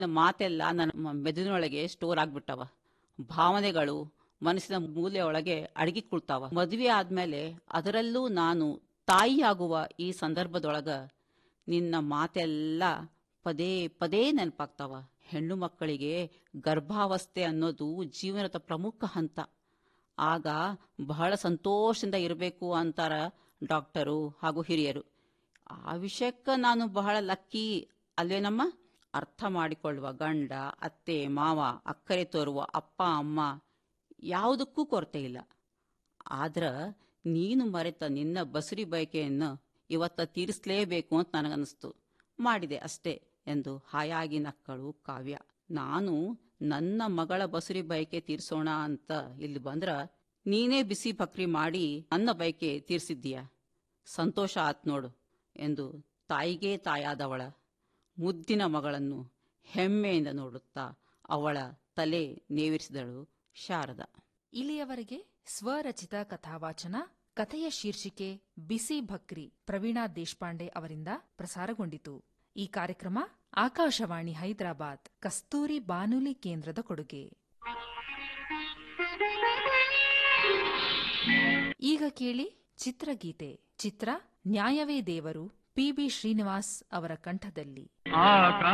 ಮಾತೆಲ್ಲ ನನ್ನ ಮ- ಮೆದುಳಿನೊಳಗೆ ಸ್ಟೋರ್ ಆಗ್ಬಿಟ್ಟವ ಭಾವನೆಗಳು ಮನಸ್ಸಿನ ಮೂಲೆ ಒಳಗೆ ಅಡಗಿ ಕುಳ್ತಾವ ಮದುವೆ ಆದ್ಮೇಲೆ ಅದರಲ್ಲೂ ನಾನು ತಾಯಿಯಾಗುವ ಈ ಸಂದರ್ಭದೊಳಗ ನಿನ್ನ ಮಾತೆಲ್ಲ ಪದೇ ಪದೇ ನೆನಪಾಗ್ತಾವ ಹೆಣ್ಣು ಮಕ್ಕಳಿಗೆ ಗರ್ಭಾವಸ್ಥೆ ಅನ್ನೋದು ಜೀವನದ ಪ್ರಮುಖ ಹಂತ ಆಗ ಬಹಳ ಸಂತೋಷದಿಂದ ಇರಬೇಕು ಅಂತಾರ ಡಾಕ್ಟರು ಹಾಗೂ ಹಿರಿಯರು ಆ ವಿಷಯಕ್ಕೆ ನಾನು ಬಹಳ ಲಕ್ಕಿ ಅಲ್ವೇನಮ್ಮ ಅರ್ಥ ಮಾಡಿಕೊಳ್ಳುವ ಗಂಡ ಅತ್ತೆ ಮಾವ ಅಕ್ಕರೆ ತೋರುವ ಅಪ್ಪ ಅಮ್ಮ ಯಾವುದಕ್ಕೂ ಕೊರತೆ ಇಲ್ಲ ಆದ್ರ ನೀನು ಮರೆತ ನಿನ್ನ ಬಸುರಿ ಬಯಕೆಯನ್ನು ಇವತ್ತ ತೀರಿಸಲೇಬೇಕು ಅಂತ ನನಗನ್ನಿಸ್ತು ಮಾಡಿದೆ ಅಷ್ಟೇ ಎಂದು ಹಾಯಾಗಿ ನಕ್ಕಳು ಕಾವ್ಯ ನಾನು ನನ್ನ ಮಗಳ ಬಸುರಿ ಬಯಕೆ ತೀರ್ಸೋಣ ಅಂತ ಇಲ್ಲಿ ಬಂದ್ರ ನೀನೇ ಬಿಸಿ ಬಕ್ರಿ ಮಾಡಿ ನನ್ನ ಬಯಕೆ ತೀರ್ಸಿದ್ದೀಯ ಸಂತೋಷ ಆತ್ ನೋಡು ಎಂದು ತಾಯಿಗೇ ತಾಯಾದವಳ ಮುದ್ದಿನ ಮಗಳನ್ನು ಹೆಮ್ಮೆಯಿಂದ ನೋಡುತ್ತಾ ಅವಳ ತಲೆ ನೇವಿರಿಸಿದಳು ಶಾರದ ಇಲ್ಲಿಯವರೆಗೆ ಸ್ವರಚಿತ ಕಥಾವಾಚನ ಕಥೆಯ ಶೀರ್ಷಿಕೆ ಬಿಸಿ ಭಕ್ರಿ ಪ್ರವೀಣಾ ದೇಶಪಾಂಡೆ ಅವರಿಂದ ಪ್ರಸಾರಗೊಂಡಿತು ಈ ಕಾರ್ಯಕ್ರಮ ಆಕಾಶವಾಣಿ ಹೈದರಾಬಾದ್ ಕಸ್ತೂರಿ ಬಾನುಲಿ ಕೇಂದ್ರದ ಕೊಡುಗೆ ಈಗ ಕೇಳಿ ಚಿತ್ರಗೀತೆ ಚಿತ್ರ ನ್ಯಾಯವೇ ದೇವರು ಪಿಬಿ ಶ್ರೀನಿವಾಸ್ ಅವರ ಕಂಠದಲ್ಲಿ